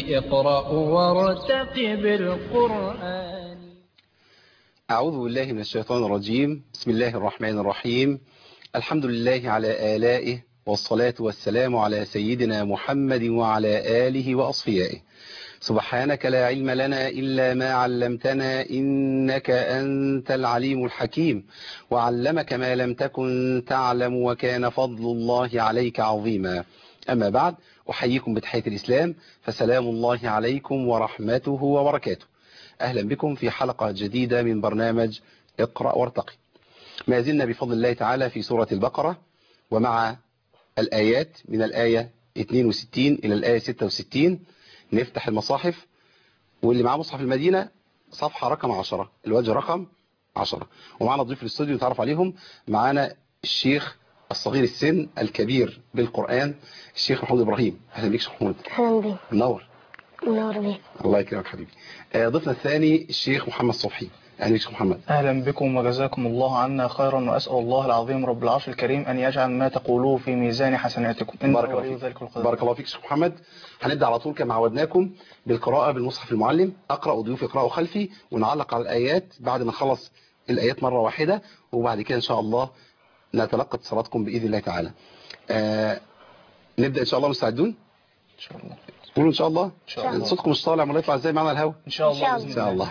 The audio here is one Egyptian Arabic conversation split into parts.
اقرأ وارتقب القرآن أعوذ بالله من الشيطان الرجيم بسم الله الرحمن الرحيم الحمد لله على آلائه والصلاة والسلام على سيدنا محمد وعلى آله وأصفيائه سبحانك لا علم لنا إلا ما علمتنا إنك أنت العليم الحكيم وعلمك ما لم تكن تعلم وكان فضل الله عليك عظيما أما بعد أحييكم بتحية الإسلام فسلام الله عليكم ورحمته وبركاته أهلا بكم في حلقة جديدة من برنامج اقرأ وارتقي ما زلنا بفضل الله تعالى في سورة البقرة ومع الآيات من الآية 62 إلى الآية 66 نفتح المصاحف واللي معاه مصحف المدينة صفحة رقم 10 الوجه رقم 10 ومعنا ضيف الاستوديو نتعرف عليهم معانا الشيخ الصغير السن الكبير بالقرآن الشيخ محمود إبراهيم أهلا بيك شيخ محمود اهلا بيك منور منور بيك الله يكرمك حبيبي آه، ضيفنا الثاني الشيخ محمد صبحي أهلا بيك شيخ محمد أهلا بكم وجزاكم الله عنا خيرا وأسأل الله العظيم رب العرش الكريم أن يجعل ما تقولوه في ميزان حسناتكم إنه بارك الله ولي فيك ذلك القدر بارك الله فيك شيخ محمد هنبدأ على طول كما عودناكم بالقراءة بالمصحف المعلم أقرأ وضيوف يقرأوا خلفي ونعلق على الآيات بعد ما نخلص الآيات مرة واحدة وبعد كده إن شاء الله نتلقى اتصالاتكم بإذن الله تعالى آه نبدأ إن شاء الله مستعدون إن شاء الله قولوا إن شاء الله إن شاء الله صوتكم مش طالع امال يطلع إزاي معنا الهوا إن شاء الله إن بإذن إن شاء الله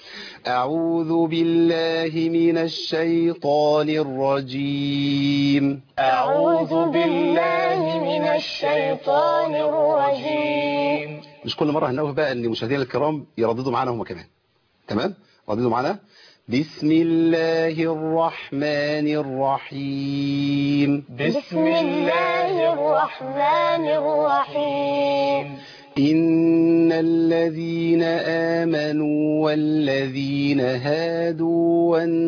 أعوذ بالله من الشيطان الرجيم أعوذ بالله من الشيطان الرجيم مش كل مرة هنوه بقى ان مشاهدينا الكرام يرددوا معانا هم كمان تمام رددوا معانا بسم الله الرحمن الرحيم بسم الله الرحمن الرحيم إن الذين آمنوا والذين هادوا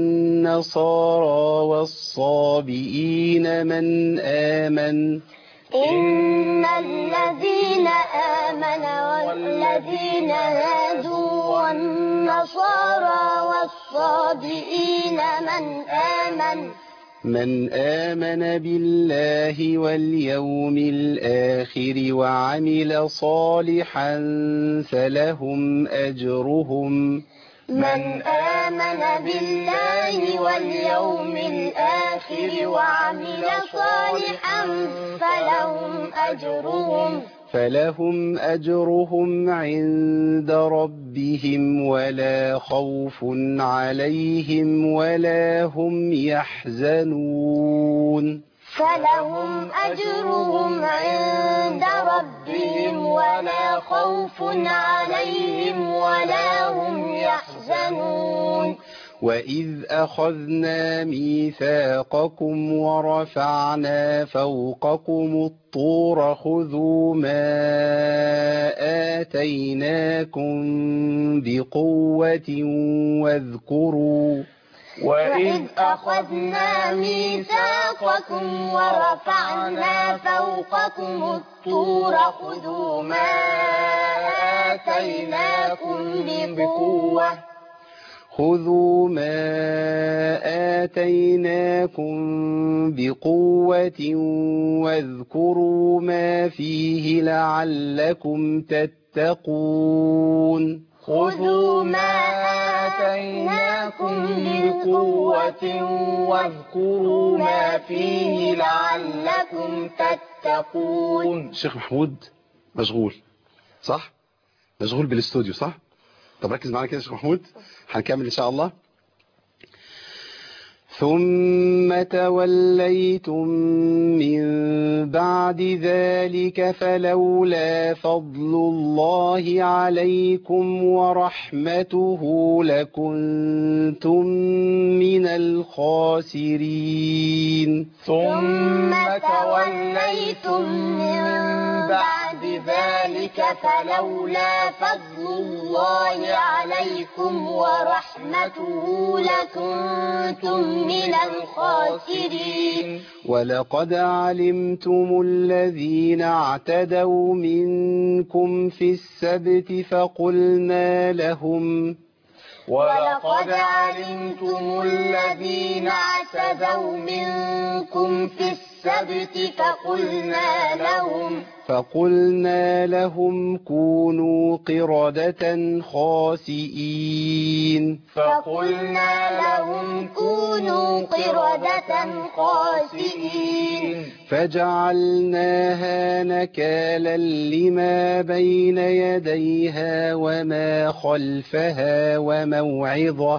والنصارى والصابئين من آمن إن الذين آمنوا والذين هادوا والنصارى والصابئين من آمن من آمن بالله واليوم الآخر وعمل صالحا فلهم أجرهم من آمن بالله واليوم الآخر وعمل صالحا فلهم أجرهم فلهم أجرهم عند ربهم ولا خوف عليهم ولا هم يحزنون فلهم أجرهم عند ربهم ولا خوف عليهم ولا هم يحزنون وإذ أخذنا ميثاقكم ورفعنا فوقكم الطور خذوا ما آتيناكم بقوة واذكروا وإذ أخذنا ميثاقكم ورفعنا فوقكم الطور خذوا ما آتيناكم بقوة خذوا ما آتيناكم بقوة واذكروا ما فيه لعلكم تتقون خذوا ما آتيناكم بقوة واذكروا ما فيه لعلكم تتقون الشيخ محمود مشغول صح مشغول بالاستوديو صح طب ركز معانا كده يا شيخ محمود هنكمل ان شاء الله ثم توليتم من بعد ذلك فلولا فضل الله عليكم ورحمته لكنتم من الخاسرين ثم توليتم من بعد ذلك فلولا فضل الله عليكم ورحمته لكنتم من الخاسرين ولقد علمتم الذين اعتدوا منكم في السبت فقلنا لهم ولقد علمتم الذين اعتدوا منكم في السبت السبت فقلنا لهم فقلنا لهم كونوا قردة خاسئين فقلنا لهم كونوا قردة خاسئين فجعلناها نكالا لما بين يديها وما خلفها وموعظة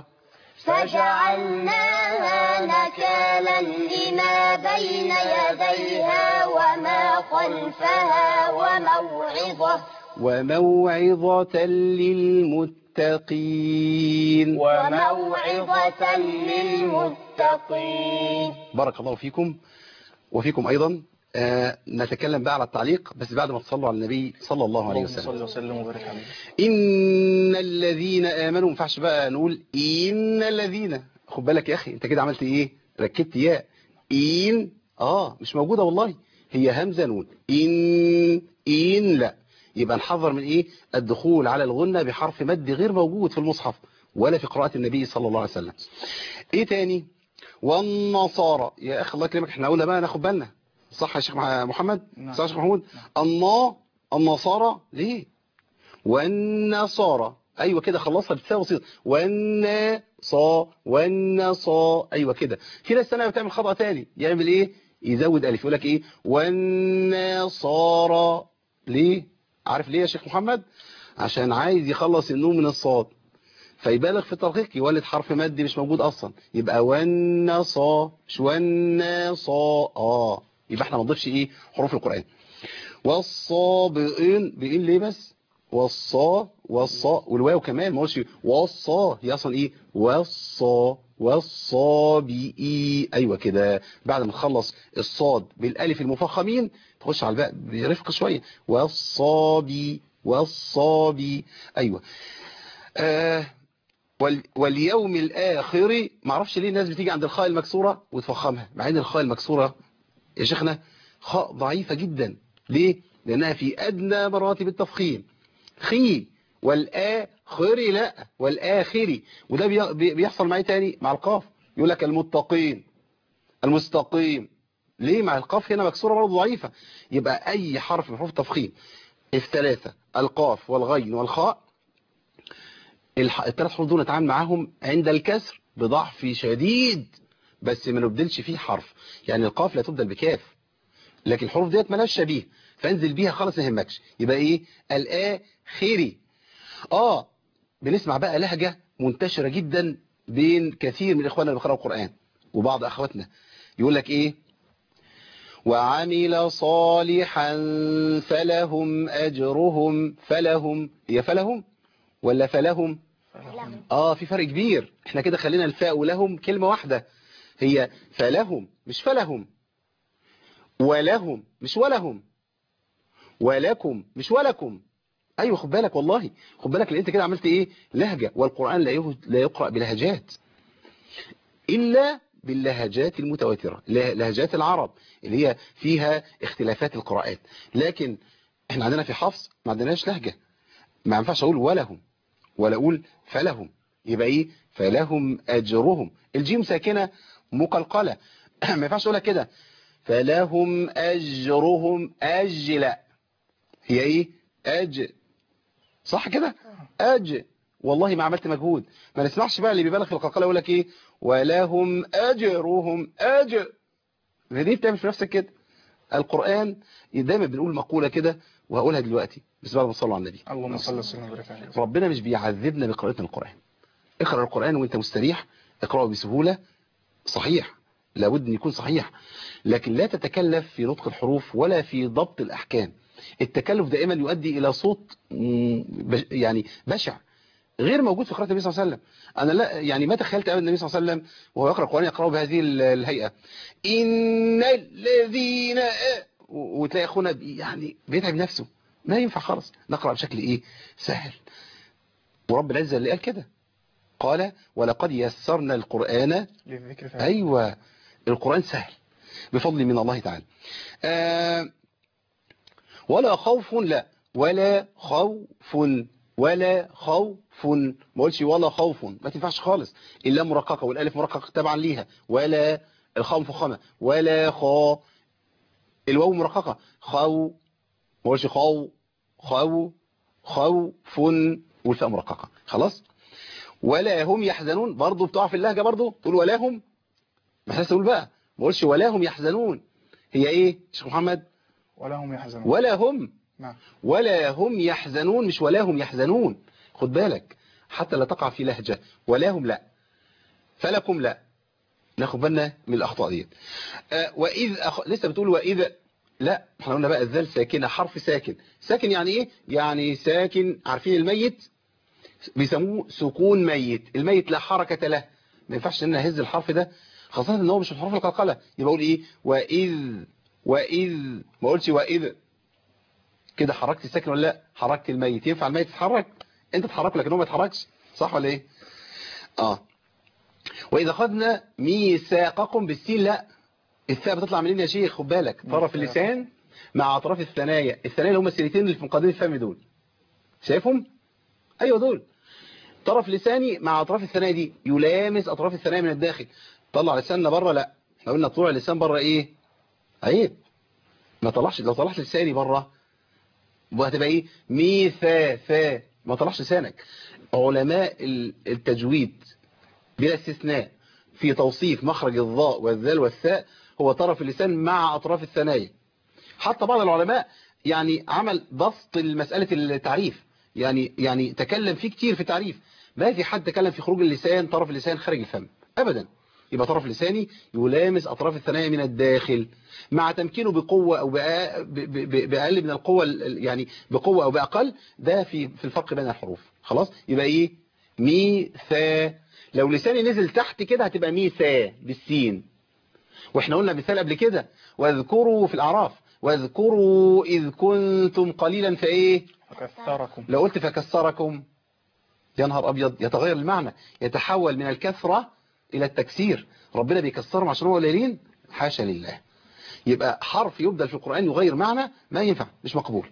فجعلناها نكالا لما بين يديها وما خلفها وموعظة وموعظة للمتقين وموعظة للمتقين بارك الله فيكم وفيكم أيضا آه نتكلم بقى على التعليق بس بعد ما تصلوا على النبي صلى الله عليه اللهم وسلم صل وسلم وبارك عليه إن الذين آمنوا ما ينفعش بقى نقول إن الذين خد بالك يا أخي أنت كده عملت إيه ركبت ياء إن آه مش موجودة والله هي همزة نون إن إن لا يبقى نحذر من إيه الدخول على الغنة بحرف مد غير موجود في المصحف ولا في قراءة النبي صلى الله عليه وسلم إيه تاني والنصارى يا أخي الله يكرمك احنا قلنا بقى ناخد بالنا صح يا شيخ مح- محمد نعم. صح يا شيخ محمود النا النصارى ليه والنصارى ايوه كده خلصها بتساوي بسيط والنصا والنصا ايوه كده في ناس ثانيه بتعمل خطا تاني يعمل ايه يزود الف يقول لك ايه والنصارى ليه عارف ليه يا شيخ محمد عشان عايز يخلص النون من الصاد فيبالغ في الترقيق يولد حرف مد مش موجود اصلا يبقى والنصا مش والنصا اه يبقى احنا ما نضيفش ايه حروف القران والصابئين بإن ليه بس والصا والصا والواو كمان ما قلتش والصا هي اصلا ايه والصا والصابئي ايوه كده بعد ما تخلص الصاد بالالف المفخمين تخش على الباء برفق شويه والصابي والصابي ايوه آه وال واليوم الاخر ما اعرفش ليه الناس بتيجي عند الخاء المكسوره وتفخمها مع ان الخاء المكسوره يا شيخنا خاء ضعيفة جدا ليه؟ لأنها في أدنى مراتب التفخيم خي والآخر لا والآخر وده بي- بي- بيحصل معي تاني مع القاف يقول لك المتقين المستقيم ليه مع القاف هنا مكسورة برضه ضعيفة يبقى أي حرف من حروف التفخيم الثلاثة القاف والغين والخاء الح- الثلاث حروف دول نتعامل معاهم عند الكسر بضعف شديد بس ما نبدلش فيه حرف يعني القاف لا تبدل بكاف لكن الحروف ديت مالهاش شبيه فانزل بيها خالص ما يهمكش يبقى ايه الاخري اه بنسمع بقى لهجة منتشرة جدا بين كثير من اخواننا اللي بيقراوا القرآن وبعض اخواتنا يقول لك ايه وعمل صالحا فلهم اجرهم فلهم هي فلهم ولا فلهم اه في فرق كبير احنا كده خلينا الفاء ولهم كلمة واحدة هي فلهم مش فلهم ولهم مش ولهم ولكم مش ولكم ايوه خد بالك والله خد بالك لان انت كده عملت ايه لهجة والقرآن لا يه- لا يقرأ بلهجات الا باللهجات المتواترة له- لهجات العرب اللي هي فيها اختلافات القراءات لكن احنا عندنا في حفص ما عندناش لهجة ما ينفعش اقول ولهم ولا اقول فلهم يبقى ايه فلهم اجرهم الجيم ساكنة مقلقلة ما ينفعش اقولها كده فلهم اجرهم اج لا هي ايه اج صح كده اج والله ما عملت مجهود ما نسمعش بقى اللي بيبالغ في القلقله يقول لك ايه ولهم اجرهم اجر ليه بتعمل في نفسك كده القران دايما بنقول مقوله كده وهقولها دلوقتي بس بعد ما صلوا على النبي اللهم صل وسلم وبارك عليه ربنا مش بيعذبنا بقراءتنا القرآن اقرأ القرآن وانت مستريح اقرأه بسهولة صحيح لابد ان يكون صحيح لكن لا تتكلف في نطق الحروف ولا في ضبط الأحكام التكلف دائما يؤدي إلى صوت مم، بش- يعني بشع غير موجود في قراءة النبي صلى الله عليه وسلم أنا لا يعني ما تخيلت أبدا النبي صلى الله عليه وسلم وهو يقرأ القرآن يقرأه بهذه ال- الهيئة إن الذين آ- و- وتلاقي أخونا بي- يعني بيتعب نفسه ما ينفع خالص نقرأ بشكل إيه سهل ورب العزة اللي قال كده قال ولقد يسرنا القرآن للذكر فعلا أيوة القرآن سهل بفضل من الله تعالى آه ولا خوف لا ولا خوف ولا خوف ما قلتش ولا خوف ما تنفعش خالص إلا مرققة والألف مرققة تبعا ليها ولا الخاء مفخمة ولا خا الواو مرققة خو ما اقولش خو خو خو فن والفاء مرققة خلاص ولا هم يحزنون برضه بتقع في اللهجة برضه تقول ولا هم محتاج تقول بقى ما اقولش ولا هم يحزنون هي ايه شيخ محمد ولا هم يحزنون ولا هم نعم ولا هم يحزنون مش ولا هم يحزنون خد بالك حتى لا تقع في لهجة ولا هم لا فلكم لا ناخد بالنا من الأخطاء دي آه وإذ أخ... لسه بتقول وإذا لا احنا قلنا بقى الذال ساكنة حرف ساكن ساكن يعني ايه يعني ساكن عارفين الميت بيسموه سكون ميت الميت لا حركة له ما ينفعش ان اهز الحرف ده خاصة ان هو مش من حروف القلقلة يبقى اقول ايه وإذ وإذ ما قلتش وإذ كده حركت الساكن ولا لا حركت الميت ينفع الميت يتحرك انت تتحرك لكن هو ما يتحركش صح ولا ايه اه واذا خدنا ميثاقكم بالسين لا الثاء بتطلع منين يا شيخ خد بالك طرف اللسان مع اطراف الثنايا الثنايا اللي هم السنتين اللي في مقدمه الفم دول شايفهم ايوه دول طرف لساني مع اطراف الثنايا دي يلامس اطراف الثنايا من الداخل طلع لساننا بره لا احنا قلنا طلوع اللسان بره ايه عيب ما طلعش لو طلعت لساني بره وهتبقى ايه ميثا فا ما طلعش لسانك علماء ال- التجويد بلا استثناء في توصيف مخرج الضاء والذال والثاء هو طرف اللسان مع أطراف الثنايا حتى بعض العلماء يعني عمل بسط لمسألة التعريف يعني يعني تكلم فيه كتير في التعريف ما في حد تكلم في خروج اللسان طرف اللسان خارج الفم أبدا يبقى طرف لساني يلامس أطراف الثنايا من الداخل مع تمكينه بقوة أو بأ- ب- ب- ب- بأقل من القوة ال- يعني بقوة أو بأقل ده في في الفرق بين الحروف خلاص يبقى إيه مي ثا لو لساني نزل تحت كده هتبقى مي ثا بالسين واحنا قلنا مثال قبل كده واذكروا في الأعراف واذكروا إذ كنتم قليلا فإيه فكثركم لو قلت فكسركم يا نهار أبيض يتغير المعنى يتحول من الكثرة إلى التكسير ربنا بيكسرهم عشان هو قليلين حاشا لله يبقى حرف يبدل في القرآن يغير معنى ما ينفع مش مقبول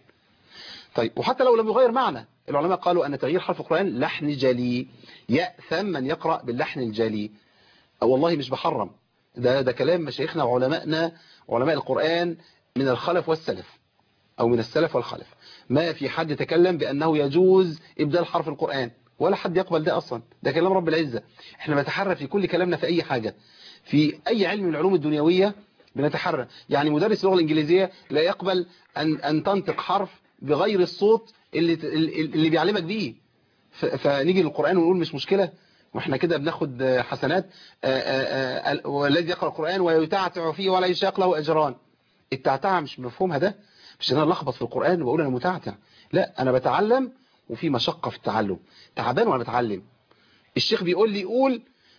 طيب وحتى لو لم يغير معنى العلماء قالوا أن تغيير حرف القرآن لحن جلي يأثم من يقرأ باللحن الجلي أو والله مش بحرم ده ده كلام مشايخنا وعلمائنا علماء القرآن من الخلف والسلف أو من السلف والخلف ما في حد تكلم بأنه يجوز إبدال حرف القرآن ولا حد يقبل ده أصلا ده كلام رب العزة احنا بنتحرى في كل كلامنا في أي حاجة في أي علم من العلوم الدنيوية بنتحرى يعني مدرس اللغة الإنجليزية لا يقبل أن, أن تنطق حرف بغير الصوت اللي, اللي بيعلمك بيه ف- فنيجي للقرآن ونقول مش مشكلة واحنا كده بناخد آه، حسنات آه، آه، آه، والذي يقرأ القرآن ويتعتع فيه ولا يشاق له أجران التعتع مش مفهومها ده مش ان انا لخبط في القرآن وبقول انا متعتع لا انا بتعلم وفي مشقة في التعلم تعبان وانا بتعلم الشيخ بيقول لي قول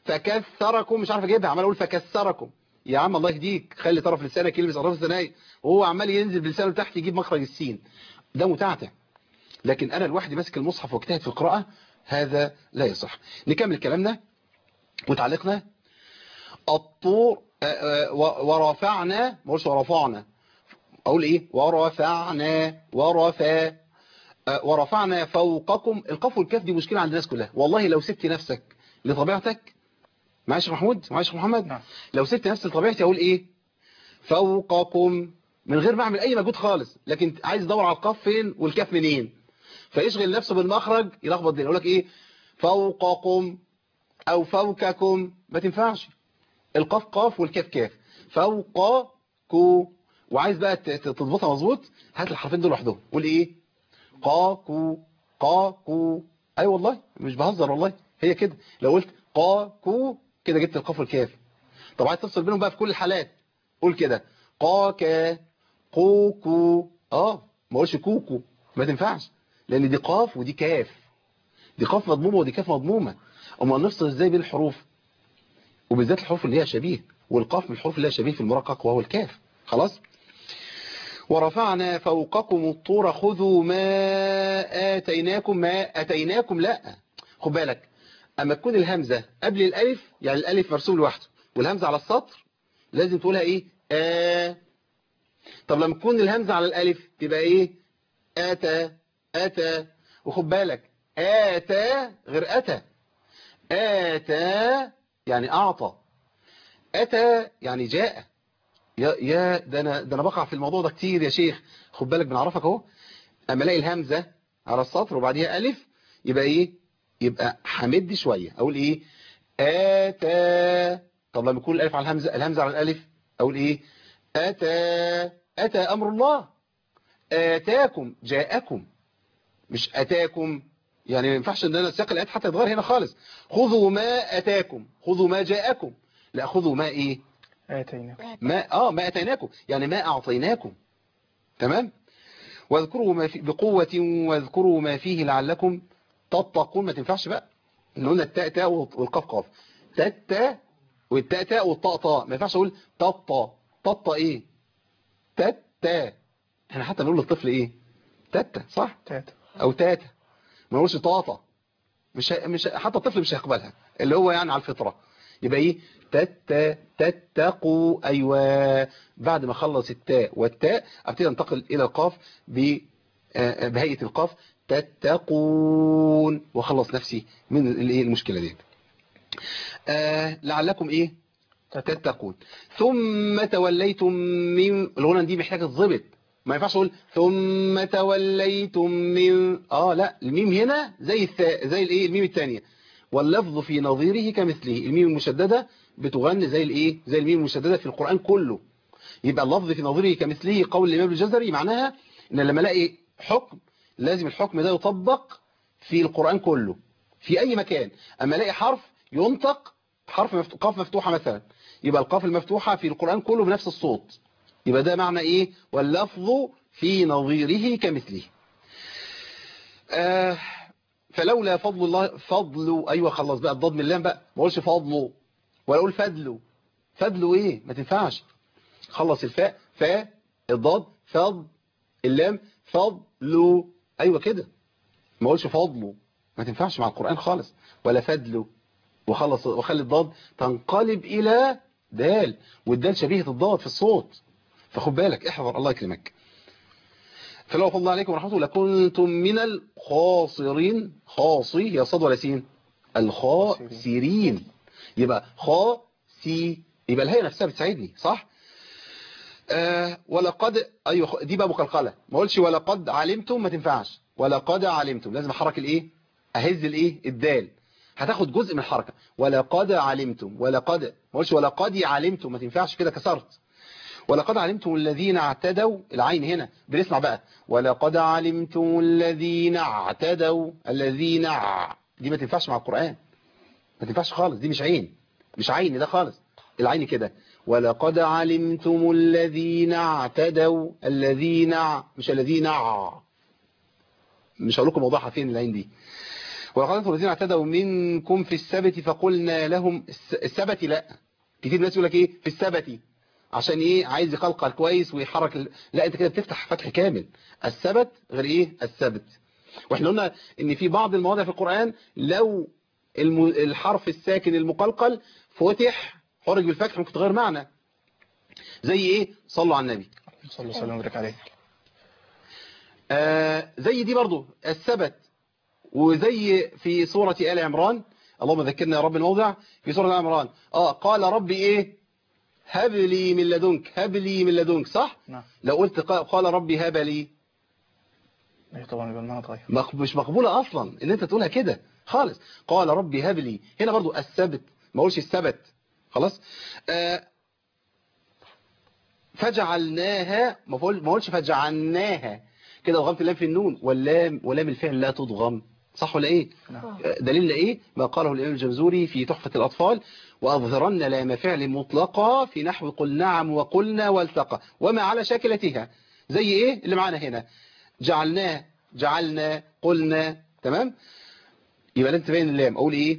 فكثركم مش عارف اجيبها عمال اقول فكثركم يا عم الله يهديك خلي طرف لسانك يلبس اطراف الثنايا وهو عمال ينزل بلسانه تحت يجيب مخرج السين ده متعتع لكن انا لوحدي ماسك المصحف واجتهد في القراءة هذا لا يصح نكمل كلامنا وتعليقنا الطور آه، آه، و- ورفعنا ما اقولش ورفعنا اقول ايه ورفعنا ورفع آه، ورفعنا فوقكم القاف والكاف دي مشكلة عند الناس كلها والله لو سبت نفسك لطبيعتك معايا يا شيخ محمود معايا يا شيخ محمد نعم. لو سبت نفسي لطبيعتي اقول ايه فوقكم من غير ما اعمل اي مجهود خالص لكن عايز ادور على القاف فين والكاف منين فيشغل نفسه بالمخرج يلخبط الدنيا يقول لك ايه فوقكم او فوقكم ما تنفعش القاف قاف والكاف كاف فوق كو وعايز بقى ت- ت- تضبطها مظبوط هات الحرفين دول لوحدهم قول ايه قا كو قا كو اي والله مش بهزر والله هي كده لو قلت قا كو كده جبت القاف والكاف طب عايز تفصل بينهم بقى في كل الحالات قول كده قا كا قو كو اه ما اقولش كوكو ما تنفعش لان دي قاف ودي كاف دي قاف مضمومه ودي كاف مضمومه اما نفصل ازاي بين الحروف وبالذات الحروف اللي هي شبيه والقاف من الحروف اللي هي شبيه في المرقق وهو الكاف خلاص ورفعنا فوقكم الطور خذوا ما آتيناكم ما أتيناكم لا خد بالك أما تكون الهمزة قبل الألف يعني الألف مرسوم لوحده والهمزة على السطر لازم تقولها إيه آ طب لما تكون الهمزة على الألف تبقى إيه آتى آتى وخد بالك آتى غير أتى آتى يعني أعطى أتى يعني جاء يا يا ده انا ده انا بقع في الموضوع ده كتير يا شيخ خد بالك بنعرفك اهو اما الاقي الهمزه على السطر وبعديها الف يبقى ايه يبقى حمد شويه اقول ايه اتى طب لما يكون الالف على الهمزه الهمزه على الالف اقول ايه اتى اتى امر الله اتاكم جاءكم مش اتاكم يعني ما ينفعش ان انا ساق الايات حتى يتغير هنا خالص خذوا ما اتاكم خذوا ما جاءكم لا خذوا ما ايه آتينا ما اه ما اتيناكم يعني ما اعطيناكم تمام واذكروا ما في بقوة واذكروا ما فيه لعلكم تتقون ما تنفعش بقى إن قلنا التاء تاء والقاف قاف تاء تاء والتاء تاء والطاء طاء ما ينفعش اقول تطا تطا ايه تاتا احنا حتى نقول للطفل ايه تاتا صح تاتا او تاتا ما نقولش طاطا مش ه- مش ه- حتى الطفل مش هيقبلها اللي هو يعني على الفطرة يبقى ايه تتا تتقوا ايوه بعد ما اخلص التاء والتاء ابتدي انتقل الى القاف ب آه، بهيئة القاف تتقون واخلص نفسي من الايه المشكلة دي آه لعلكم ايه تتقون ثم توليتم من الغنى دي محتاجة تظبط ما ينفعش اقول ثم توليتم من اه لا الميم هنا زي الثاء زي الايه الميم الثانيه واللفظ في نظيره كمثله الميم المشدده بتغني زي الايه زي الميم المشدده في القرآن كله يبقى اللفظ في نظيره كمثله قول الامام الجزري معناها ان لما الاقي حكم لازم الحكم ده يطبق في القرآن كله في اي مكان اما الاقي حرف ينطق حرف مفتوح قاف مفتوحه مثلا يبقى القاف المفتوحه في القرآن كله بنفس الصوت يبقى ده معنى ايه واللفظ في نظيره كمثله آه فلولا فضل الله فضل ايوه خلص بقى الضاد من اللام بقى ما اقولش فضله ولا اقول فضله فضله ايه ما تنفعش خلص الفاء فاء الضاد فض اللام فضله ايوه كده ما اقولش فضله ما تنفعش مع القرآن خالص ولا فضله وخلص وخلي الضاد تنقلب الى دال والدال شبيهة الضاد في الصوت فخد بالك احذر الله يكرمك فلو فضل الله عليكم ورحمته لكنتم من الخاسرين خاصي هي صاد ولا سين الخاسرين يبقى خاسي يبقى الهيئة نفسها بتساعدني صح آه ولقد ايوه دي بقى مقلقله ما اقولش ولقد علمتم ما تنفعش ولقد علمتم لازم احرك الايه اهز الايه الدال هتاخد جزء من الحركه ولقد علمتم ولقد ما اقولش ولقد علمتم ما تنفعش كده كسرت ولقد علمتم الذين اعتدوا العين هنا بنسمع بقى ولقد علمتم الذين اعتدوا الذين ع- دي ما تنفعش مع القرآن ما تنفعش خالص دي مش عين مش عين ده خالص العين كده ولقد علمتم الذين اعتدوا الذين ع- مش الذين ع- مش هقول لكم موضوعها فين العين دي ولقد علمتم الذين اعتدوا منكم في السبت فقلنا لهم الس- السبت لا كتير ناس يقول لك ايه في السبت عشان ايه عايز يقلقل كويس ويحرك ال... لا انت كده بتفتح فتح كامل السبت غير ايه السبت واحنا قلنا ان في بعض المواضع في القرآن لو الم... الحرف الساكن المقلقل فتح حرج بالفتح ممكن تغير معنى زي ايه صلوا على النبي صلى الله عليه وسلم عليه آه زي دي برضو السبت وزي في سورة آل عمران اللهم ذكرنا يا رب الموضع في سورة آل عمران اه قال ربي ايه هب لي من لدنك هب لي من لدنك صح نعم لو قلت قا- قال ربي هب لي ايه طبعا يبقى المعنى اتغير مق- مش مقبولة اصلا ان انت تقولها كده خالص قال ربي هب لي هنا برضو السبت ما اقولش السبت خلاص آه فجعلناها ما بقول- ما اقولش فجعلناها كده ضغمت اللام في النون واللام ولام الفعل لا تضغم صح ولا ايه نعم دليل ايه ما قاله الامام الجمزوري في تحفة الاطفال واظهرن لام فعل مطلقة في نحو قل نعم وقلنا والتقى وما على شاكلتها زي ايه اللي معانا هنا جعلناه جعلنا قلنا تمام يبقى لازم تبين اللام اقول ايه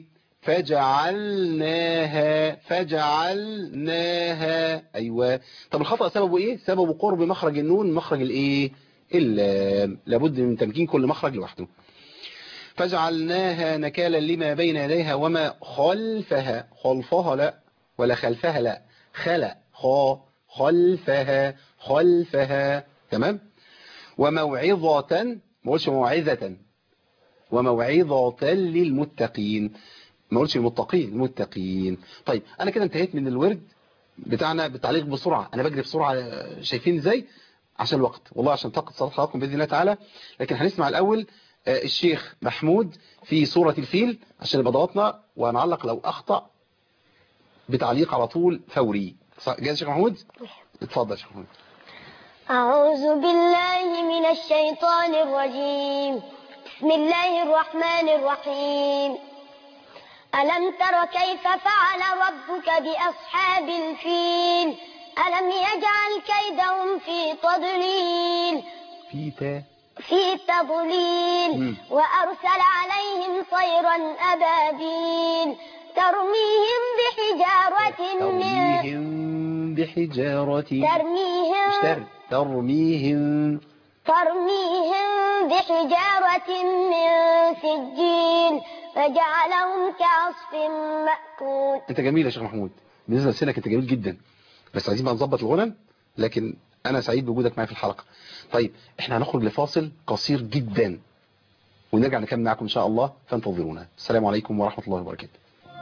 فجعلناها فجعلناها ايوه طب الخطأ سببه ايه سببه قرب مخرج النون من مخرج الايه اللام لابد من تمكين كل مخرج لوحده فجعلناها نكالا لما بين يديها وما خلفها خلفها لا ولا خلفها لا خلق خا خلفها خلفها تمام وموعظة ما قولش موعظة وموعظة للمتقين ما قولش المتقين المتقين طيب أنا كده انتهيت من الورد بتاعنا بالتعليق بسرعة انا بجري بسرعة آه، شايفين ازاي عشان الوقت والله عشان طاقة صلاة حضراتكم بإذن الله تعالى لكن هنسمع الأول آه، الشيخ محمود في سورة الفيل عشان يبقى ضغطنا وهنعلق لو أخطأ بتعليق على طول فوري صح- جاهز يا شيخ محمود اتفضل يا شيخ محمود أعوذ بالله من الشيطان الرجيم بسم الله الرحمن الرحيم ألم تر كيف فعل ربك بأصحاب الفيل ألم يجعل كيدهم في تضليل في تا في تضليل مم. وأرسل عليهم طيرا أبابيل ترميهم بحجارة من ترميهم بحجارة مش ترميهم تر ترميهم ترميهم بحجارة من سجيل فجعلهم كعصف مأكول انت جميل يا شيخ محمود بالنسبة لسنك انت جميل جدا بس عايزين بقى نظبط الغنى لكن انا سعيد بوجودك معايا في الحلقة طيب احنا هنخرج لفاصل قصير جدا ونرجع نكمل معاكم ان شاء الله فانتظرونا السلام عليكم ورحمة الله وبركاته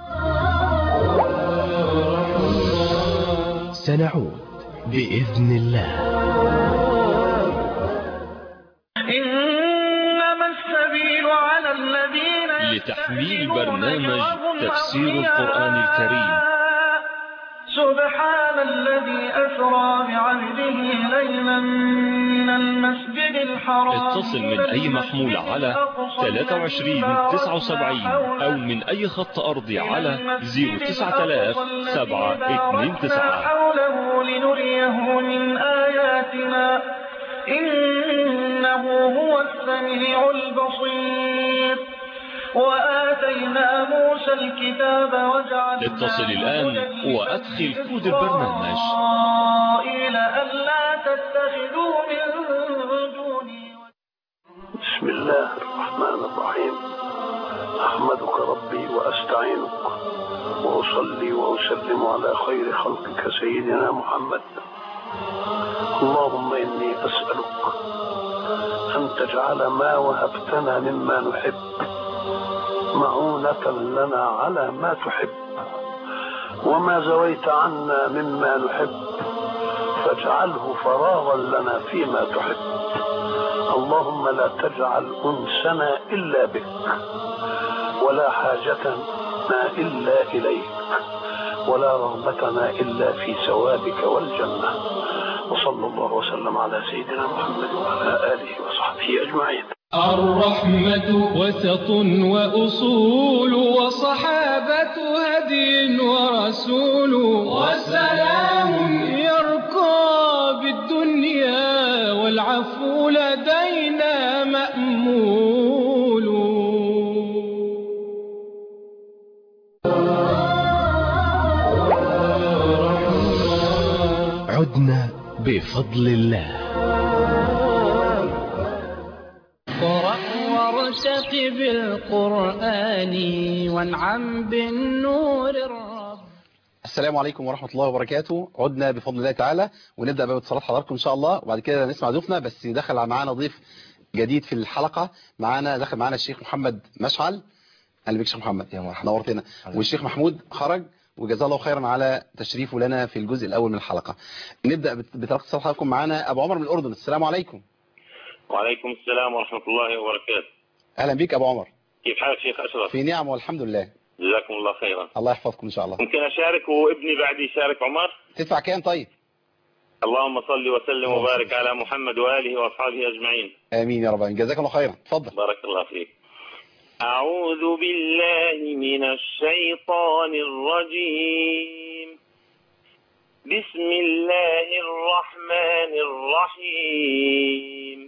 سنعود بإذن الله إنما السبيل على الذين لتحميل يستحسنون برنامج أجرهم تفسير أغنياء. القرآن الكريم. سبحان الذي أسرى بعبده ليلا من المسجد الحرام اتصل من أي محمول على 23 79 أو من أي خط أرضي على 09000 729 حوله لنريه من آياتنا إنه هو السميع البصير وآتينا موسى الكتاب وجعلنا اتصل الآن وأدخل كود البرنامج إسرائيل ألا تتخذوا من دوني بسم الله الرحمن الرحيم أحمدك ربي وأستعينك وأصلي وأسلم على خير خلقك سيدنا محمد اللهم إني أسألك أن تجعل ما وهبتنا مما نحب معونة لنا على ما تحب وما زويت عنا مما نحب فاجعله فراغا لنا فيما تحب اللهم لا تجعل أنسنا إلا بك ولا حاجتنا إلا إليك ولا رغبتنا إلا في ثوابك والجنة وصلى الله وسلم على سيدنا محمد وعلى آله وصحبه أجمعين الرحمة وسط وأصول وصحابة هدي ورسول وسلام يرقى بالدنيا والعفو لدينا مأمول عدنا بفضل الله قرأ وارتقب القرآن وانعم بالنور الرب السلام عليكم ورحمة الله وبركاته عدنا بفضل الله تعالى ونبدأ بقى باتصالات حضراتكم إن شاء الله وبعد كده نسمع ضيوفنا بس دخل معانا ضيف جديد في الحلقة معانا دخل معانا الشيخ محمد مشعل أهلا بك شيخ محمد يا مرحبا نورتنا والشيخ محمود خرج وجزاه الله خيرا على تشريفه لنا في الجزء الأول من الحلقة نبدأ بت- بتلقي اتصال حضراتكم معانا أبو عمر من الأردن السلام عليكم وعليكم السلام ورحمة الله وبركاته أهلا بك أبو عمر كيف حالك شيخ أشرف في نعم والحمد لله جزاكم الله خيرا الله يحفظكم إن شاء الله ممكن أشارك وابني بعدي يشارك عمر تدفع كام طيب اللهم صل وسلم وبارك على محمد وآله وأصحابه أجمعين آمين يا رب العالمين. جزاك الله خيرا اتفضل بارك الله فيك أعوذ بالله من الشيطان الرجيم بسم الله الرحمن الرحيم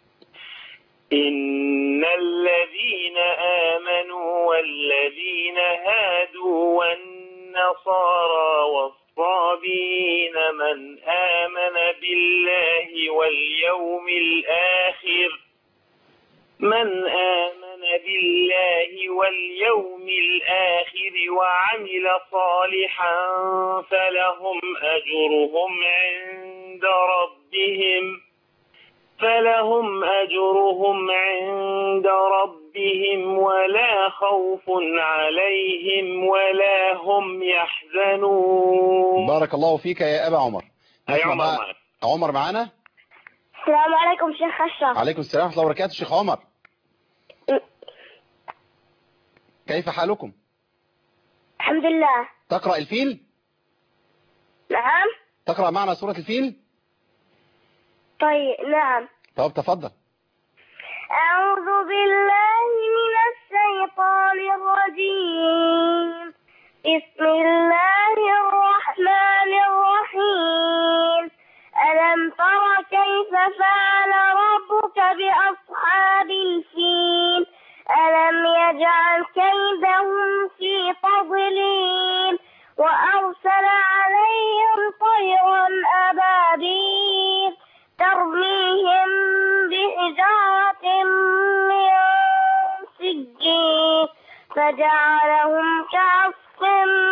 إن الذين آمنوا والذين هادوا والنصارى والصابين من آمن بالله واليوم الآخر من آمن بالله واليوم الآخر وعمل صالحا فلهم أجرهم عند ربهم فلهم أجرهم عند ربهم ولا خوف عليهم ولا هم يحزنون بارك الله فيك يا أبا عمر أي نسمع عمر بقى- معك. عمر معانا السلام عليكم شيخ أشرف عليكم السلام ورحمة الله وبركاته شيخ عمر كيف حالكم الحمد لله تقرأ الفيل نعم تقرأ معنا سورة الفيل طيب نعم طب تفضل أعوذ بالله من الشيطان الرجيم بسم الله الرحمن الرحيم ألم تر كيف فعل ربك بأصحاب الفيل ألم يجعل كيدهم في تضليل وأرسل عليهم طيرا أبابيل ترميهم بحجارة من سجين فجعلهم كعصف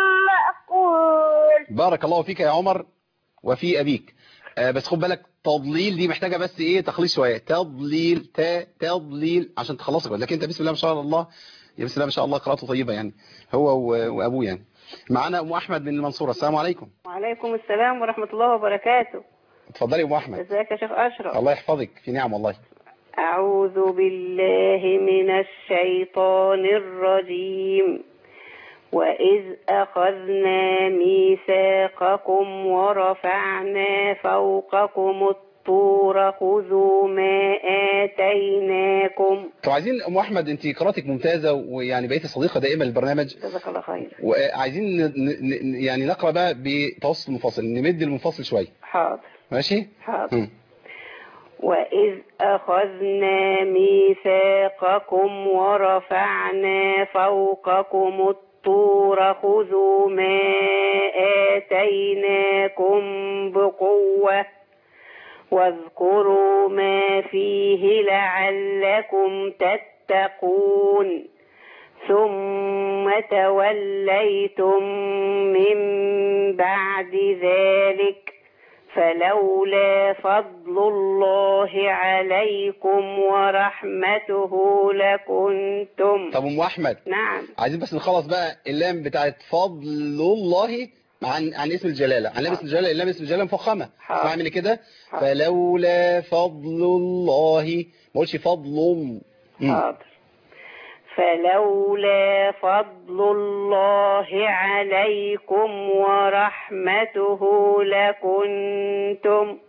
مأكول بارك الله فيك يا عمر وفي أبيك آه بس خد بالك تضليل دي محتاجة بس ايه تخليص شوية تضليل تا تضليل عشان تخلصك لكن انت بسم الله ما شاء الله يا بسم الله ما شاء الله قراءته طيبة يعني هو و- وابوه يعني معانا ام احمد من المنصورة السلام عليكم وعليكم السلام ورحمة الله وبركاته اتفضلي يا ام احمد ازيك يا شيخ أشرف الله يحفظك في نعم والله أعوذ بالله من الشيطان الرجيم وإذ أخذنا ميثاقكم ورفعنا فوقكم الطور خذوا ما آتيناكم طب عايزين ام احمد انت قراءتك ممتازة ويعني بقيتي صديقة دائمة للبرنامج جزاك الله خير وعايزين ن- ن- ن- يعني نقرأ بقى بتوسط منفصل نمد المنفصل شوية حاضر ماشي حاضر مم. وإذ أخذنا ميثاقكم ورفعنا فوقكم الطور خذوا ما آتيناكم بقوة واذكروا ما فيه لعلكم تتقون ثم توليتم من بعد ذلك فلولا فضل الله عليكم ورحمته لكنتم طب ام احمد نعم عايزين بس نخلص بقى اللام بتاعت فضل الله عن عن اسم الجلالة عن لام اسم الجلالة اللام اسم الجلالة مفخمة حاضر. اسمع مني كده حاضر. فلولا فضل الله ما قولش فضل مم. حاضر فلولا فضل الله عليكم ورحمته لكنتم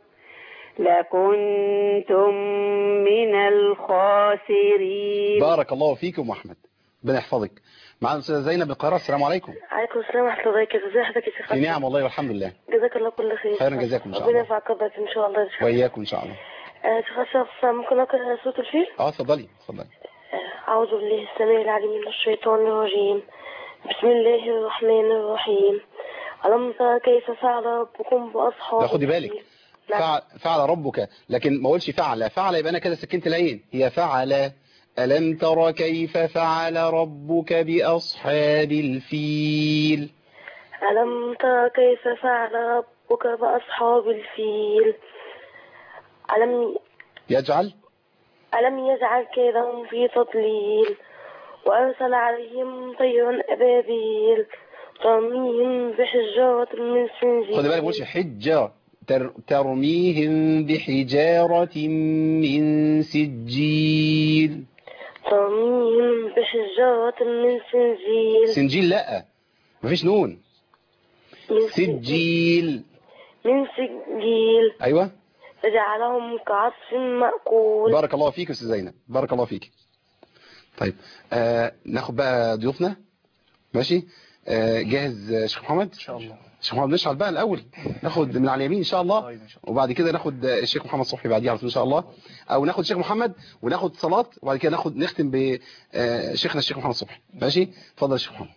لكنتم من الخاسرين بارك الله فيك ام احمد ربنا يحفظك معانا الاستاذه زينب من القاهره السلام عليكم عليكم السلام ورحمة الله وبركاته ازي حضرتك يا شيخ في نعم والله والحمد لله جزاك الله كل خير خيرا جزاكم إن شاء ربنا الله. ينفع قدرك ان شاء الله يا شيخ واياكم ان شاء الله آه، شيخ اشرف ممكن اقرا سورة الفيل اه اتفضلي اتفضلي آه، اعوذ بالله السميع العليم من الشيطان الرجيم بسم الله الرحمن الرحيم ألم تر كيف فعل ربكم بأصحاب لا خدي بالك الفيل؟ نعم. فعل, فعل ربك لكن ما اقولش فعل فعل يبقى انا كده سكنت العين هي فعل ألم تر كيف فعل ربك بأصحاب الفيل ألم تر كيف فعل ربك بأصحاب الفيل ألم يجعل ألم يجعل كيدهم في تضليل وأرسل عليهم طيرا أبابيل ترميهم بحجارة من سنجيل خدي بالك ما اقولش حجة تر ترميهم بحجارة من سجيل ترميهم بحجارة من سنجيل سنجيل لا مفيش نون من سجيل من سجيل ايوه فجعلهم كعصف مأكول بارك الله فيك يا استاذ زينب بارك الله فيك طيب آه ناخد بقى ضيوفنا ماشي آه جاهز آه، شيخ محمد ان شاء الله شيخ محمد نشعل بقى الاول ناخد من على اليمين ان شاء الله طيب ان شاء الله وبعد كده ناخد آه، الشيخ محمد صبحي بعديها على طول ان شاء الله او ناخد الشيخ محمد وناخد صلاه وبعد كده ناخد نختم بشيخنا الشيخ محمد صبحي ماشي اتفضل يا شيخ محمد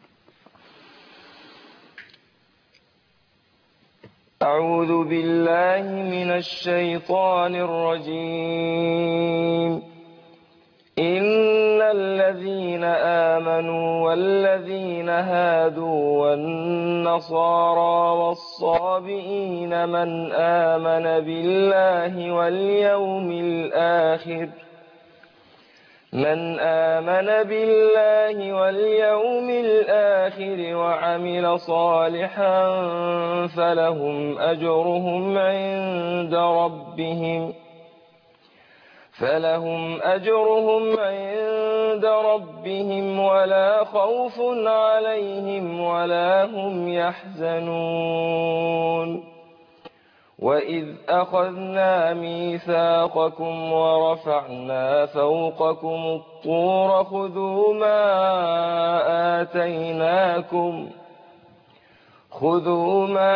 أعوذ بالله من الشيطان الرجيم إن الذين آمنوا والذين هادوا والنصارى والصابئين من آمن بالله واليوم الآخر من آمن بالله واليوم الآخر وعمل صالحا فلهم أجرهم عند ربهم فلهم أجرهم عند ربهم ولا خوف عليهم ولا هم يحزنون وإذ أخذنا ميثاقكم ورفعنا فوقكم الطور خذوا ما آتيناكم خذوا ما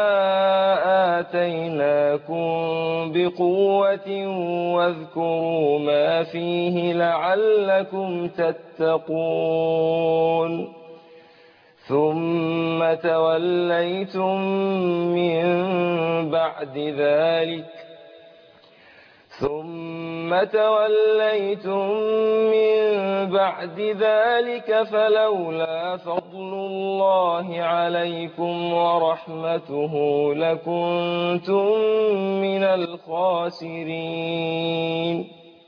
آتيناكم بقوة واذكروا ما فيه لعلكم تتقون ثم توليتم من بعد ذلك ثم توليتم من بعد ذلك فلولا فضل الله عليكم ورحمته لكنتم من الخاسرين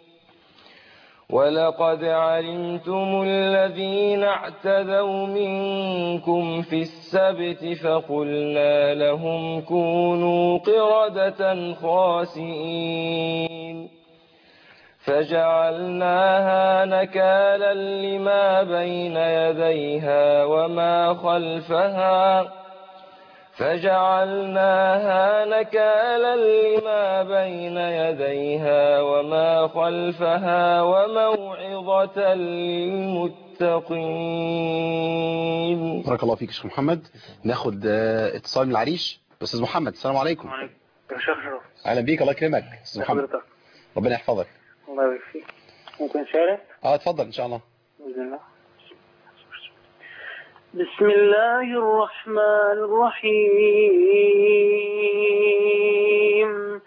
ولقد علمتم الذين اعتدوا منكم في السبت فقلنا لهم كونوا قردة خاسئين فجعلناها نكالا لما بين يديها وما خلفها فجعلناها نكالا لما بين يديها وما خلفها وموعظة للمتقين بارك الله فيك يا شيخ محمد ناخد آه، اتصال من العريش استاذ محمد السلام عليكم يا شيخ شرف اهلا بيك الله يكرمك استاذ محمد حضرتك ربنا يحفظك الله يبارك فيك ممكن شارك اه اتفضل ان شاء الله بإذن الله بسم الله الرحمن الرحيم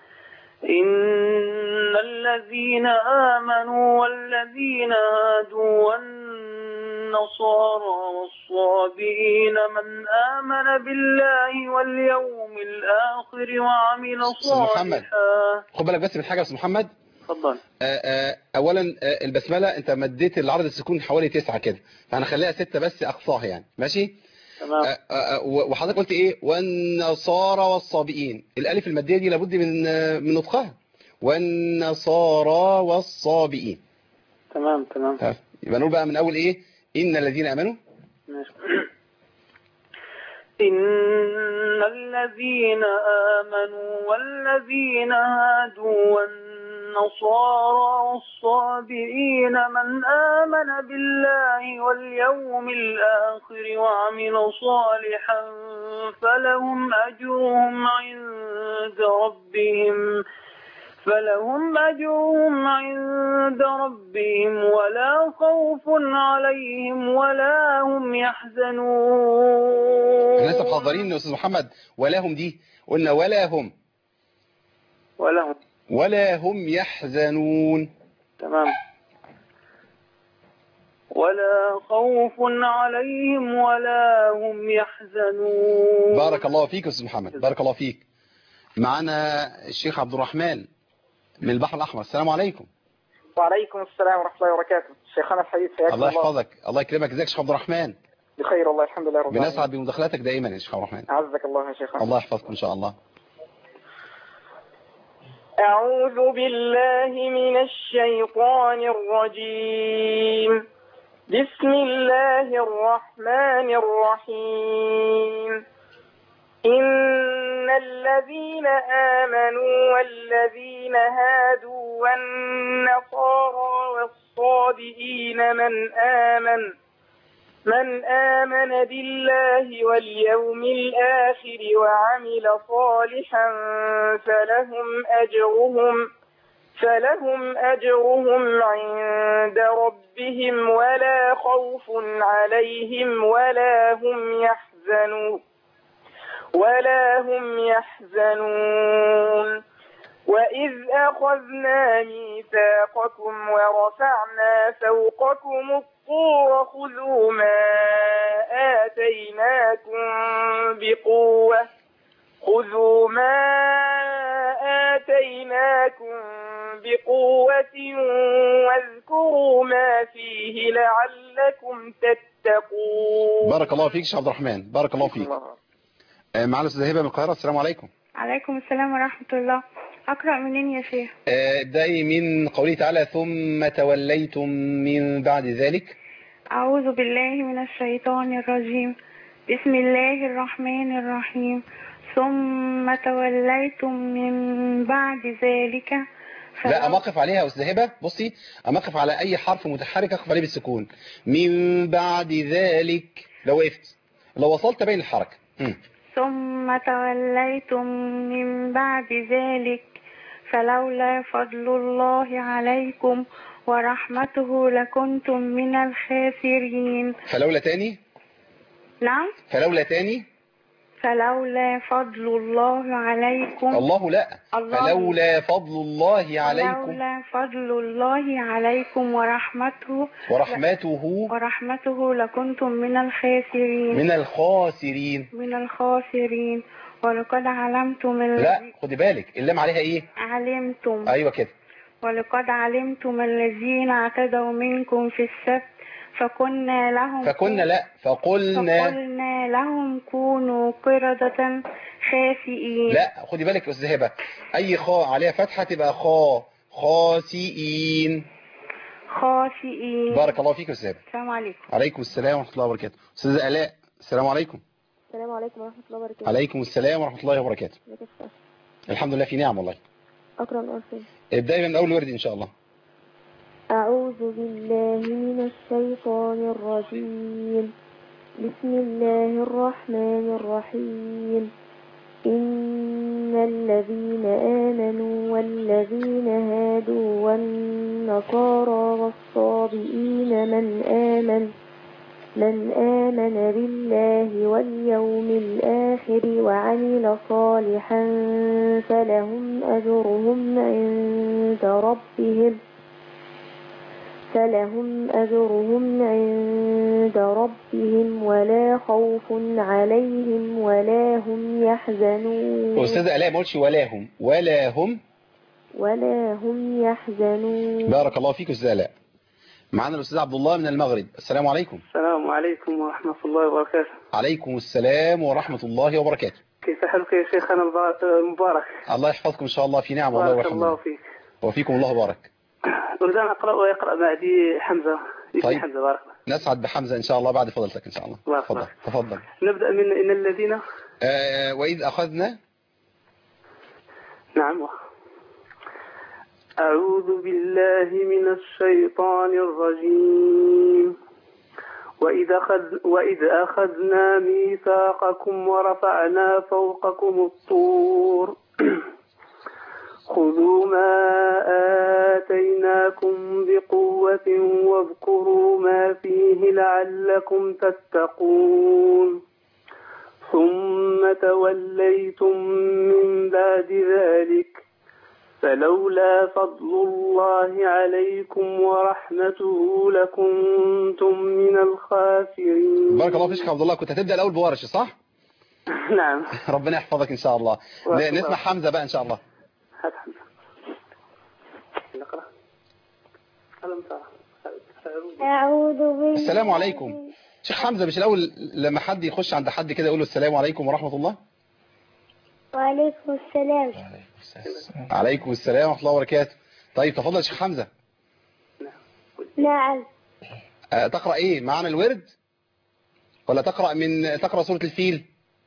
إن الذين آمنوا والذين هادوا والنصارى والصابئين من آمن بالله واليوم الآخر وعمل استاذ محمد صالحا خد بالك بس من حاجه يا استاذ محمد تفضل آه، آه، اولا آه، البسمله انت مديت العدد السكون حوالي تسعة كده فهنخليها ستة بس اقصاها يعني ماشي تمام آه، آه، آه، وحضرتك قلت ايه والنصارى والصابئين الالف الماديه دي لابد من آه، من نطقها والنصارى والصابئين تمام تمام طيب، يبقى نقول بقى من اول ايه ان الذين امنوا ماشي. إن الذين آمنوا والذين هادوا والنصارى والصابئين من آمن بالله واليوم الآخر وعمل صالحا فلهم أجرهم عند ربهم فلهم أجرهم عند ربهم ولا خوف عليهم ولا هم يحزنون احنا لسه محضرين يا استاذ محمد ولا هم دي قلنا ولا هم ولا هم ولا هم يحزنون تمام ولا خوف عليهم ولا هم يحزنون بارك الله فيك يا استاذ محمد بارك الله فيك معنا الشيخ عبد الرحمن من البحر الاحمر السلام عليكم وعليكم السلام ورحمة الله وبركاته شيخنا الحبيب حياكم الله الله يحفظك الله يكرمك ازيك يا شيخ عبد الرحمن بخير والله الحمد لله رب العالمين بنسعد بمداخلاتك دائما يا شيخ عبد الرحمن عزك الله يا شيخنا الله يحفظكم ان شاء الله أعوذ بالله من الشيطان الرجيم بسم الله الرحمن الرحيم إن الذين آمنوا والذين هادوا والنصارى والصابئين من آمن من آمن بالله واليوم الآخر وعمل صالحا فلهم أجرهم فلهم أجرهم عند ربهم ولا خوف عليهم ولا هم يحزنون ولا هم يحزنون وإذ أخذنا ميثاقكم ورفعنا فوقكم الطور خذوا ما آتيناكم بقوة خذوا ما آتيناكم بقوة واذكروا ما فيه لعلكم تتقون بارك الله فيك شيخ عبد الرحمن بارك الله فيك آه، معنا الاستاذه هبه من القاهره السلام عليكم عليكم السلام ورحمة الله أقرأ منين يا شيخ آه، ابدأي من قوله تعالى ثم توليتم من بعد ذلك أعوذ بالله من الشيطان الرجيم بسم الله الرحمن الرحيم ثم توليتم من بعد ذلك لا أما أقف عليها يا أستاذ هبة بصي أما أقف على أي حرف متحرك أقف عليه بالسكون من بعد ذلك لو وقفت لو وصلت بين الحركة مم. ثم توليتم من بعد ذلك فلولا فضل الله عليكم ورحمته لكنتم من الخاسرين فلولا تاني نعم فلولا تاني فلولا فضل الله عليكم الله لا الله فلولا فضل الله عليكم لولا فضل الله عليكم ورحمته ورحمته ورحمته لكنتم من الخاسرين من الخاسرين من الخاسرين ولقد علمتم ال- لا خدي بالك اللام عليها ايه علمتم ايوه كده ولقد علمتم الذين اعتدوا منكم في السبت فكنا لهم فكنا لا فقلنا فقلنا لهم كونوا قردة خاسئين لا خدي بالك يا استاذ هبه اي خاء عليها فتحه تبقى خاء خاسئين خاسئين بارك الله فيك يا استاذ هبه السلام عليكم عليكم السلام ورحمه الله وبركاته استاذه الاء السلام عليكم السلام عليكم ورحمة الله وبركاته عليكم السلام ورحمه الله وبركاته ازيك يا أستاذ؟ الحمد لله في نعم والله أقرأ الأرسل ابداي من اول ورد ان شاء الله أعوذ بالله من الشيطان الرجيم بسم الله الرحمن الرحيم إن الذين آمنوا والذين هادوا والنصارى والصابئين من آمن من آمن بالله واليوم الآخر وعمل صالحا فلهم أجرهم عند ربهم فلهم أجرهم عند ربهم ولا خوف عليهم ولا هم يحزنون استاذه الاء ما قلتش ولا هم ولا هم ولا هم يحزنون بارك الله فيك استاذه الاء معانا الاستاذ عبد الله من المغرب السلام عليكم السلام عليكم ورحمة الله وبركاته عليكم السلام ورحمه الله وبركاته كيف حالك يا شيخنا البا- المبارك الله يحفظكم ان شاء الله في نعم والله بارك والحمد الله لله فيك وفيكم الله بارك أريد أن أقرأ ويقرأ بعدي حمزة اسمي طيب. حمزة بارك الله نسعد بحمزه ان شاء الله بعد فضلتك ان شاء الله بارك تفضل الله تفضل نبدأ من إن الذين آه واذ اخذنا نعم أعوذ بالله من الشيطان الرجيم وإذ, أخذ وإذ أخذنا ميثاقكم ورفعنا فوقكم الطور خذوا ما آتيناكم بقوة واذكروا ما فيه لعلكم تتقون ثم توليتم من بعد ذلك فلولا فضل الله عليكم ورحمته لكنتم من الخاسرين بارك الله فيك يا عبد الله كنت هتبدا الاول بورش صح نعم ربنا يحفظك ان شاء الله بارك ن- الله. نسمع حمزه بقى ان شاء الله هات حمزة نقرأ ألم ترى أعوذ بالله السلام عليكم شيخ حمزه مش الاول لما حد يخش عند حد كده يقول له السلام عليكم ورحمه الله وعليكم السلام عليكم السلام ورحمه الله وبركاته طيب تفضل يا شيخ حمزه نعم آه، تقرا ايه معنا الورد ولا تقرا من تقرا سوره الفيل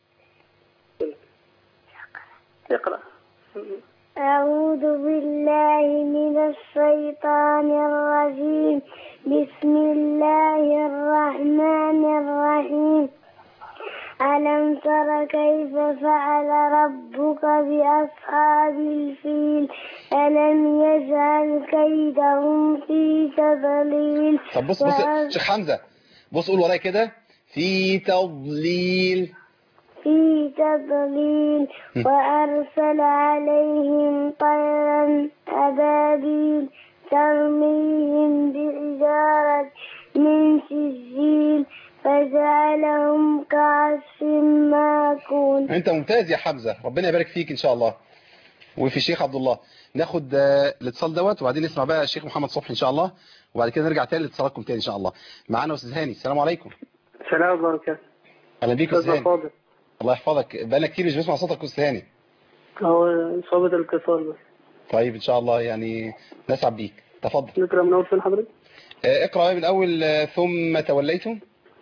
اقرأ أعوذ بالله من الشيطان الرجيم بسم الله الرحمن الرحيم ألم تر كيف فعل ربك بأصحاب الفيل ألم يجعل كيدهم في تضليل طب بص بص وأن- شيخ حمزه بص قول ورايا كده في تضليل في تضليل وأرسل عليهم طيرا أبابيل ترميهم بحجارة من سجيل فجعلهم كعصف ماكون انت ممتاز يا حمزة ربنا يبارك فيك ان شاء الله وفي الشيخ عبد الله ناخد آه، الاتصال دوت وبعدين نسمع بقى الشيخ محمد صبحي ان شاء الله وبعد كده نرجع تاني لاتصالاتكم تاني ان شاء الله معانا استاذ هاني السلام عليكم السلام وبركاته اهلا بيك يا استاذ هاني فاضل الله يحفظك بقالنا كتير مش بسمع صوتك يا استاذ هاني هو صعوبة الاتصال بس طيب ان شاء الله يعني نسعد بيك تفضل نقرأ من أول فين حضرتك؟ آه، اقرا من اول آه، ثم توليتم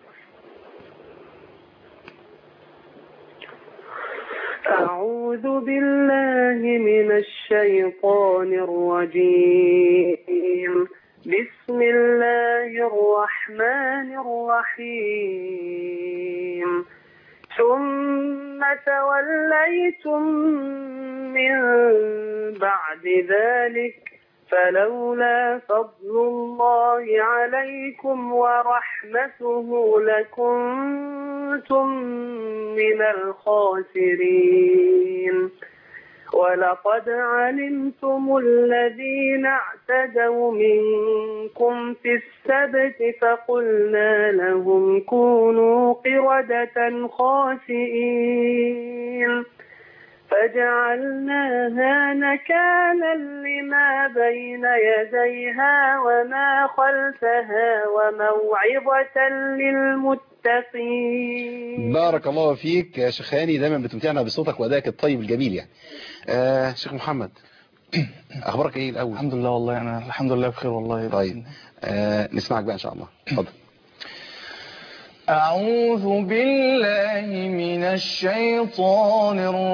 أعوذ بالله من الشيطان الرجيم بسم الله الرحمن الرحيم ثم توليتم من بعد ذلك فلولا فضل الله عليكم ورحمته لكنتم من الخاسرين ولقد علمتم الذين اعتدوا منكم في السبت فقلنا لهم كونوا قردة خاسئين فجعلناها نكالا لما بين يديها وما خلفها وموعظة للمتقين بارك الله فيك يا شيخ هاني دايما بتمتعنا بصوتك وادائك الطيب الجميل يعني آه شيخ محمد اخبارك ايه الاول الحمد لله والله انا الحمد لله بخير والله طيب آه نسمعك بقى ان شاء الله اتفضل أعوذ بالله من الشيطان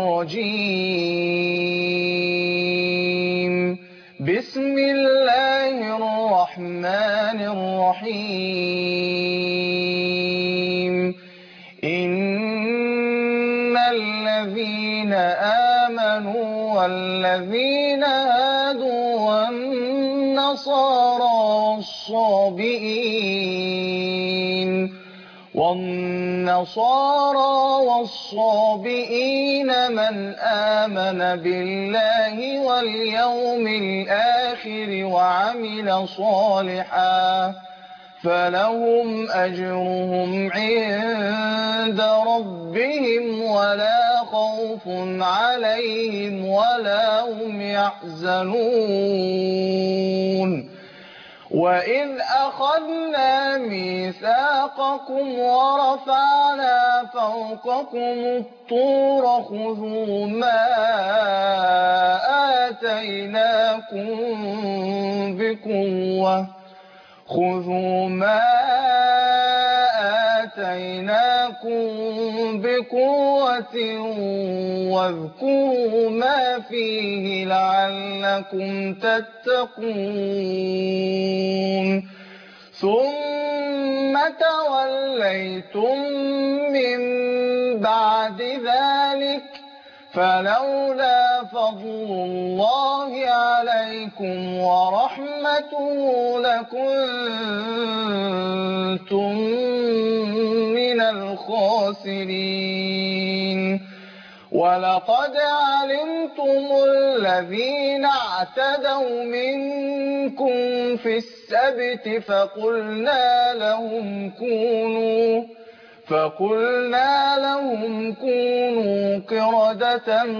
الرجيم بسم الله الرحمن الرحيم إن الذين آمنوا والذين هادوا والنصارى والصابئين والنصارى والصابئين من آمن بالله واليوم الآخر وعمل صالحا فلهم أجرهم عند ربهم ولا خوف عليهم ولا هم يحزنون وإذ أخذنا ميثاقكم ورفعنا فوقكم الطور خذوا ما آتيناكم بقوة خذوا ما آتيناكم بقوة واذكروا ما فيه لعلكم تتقون ثم توليتم من بعد ذلك فلولا فضل الله عليكم ورحمته لكنتم من الخاسرين ولقد علمتم الذين اعتدوا منكم في السبت فقلنا لهم كونوا فقلنا لهم كونوا قردة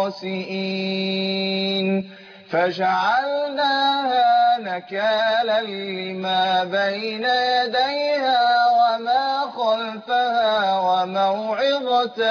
خاسئين فجعلناها نكالا لما بين يديها وما خلفها وموعظة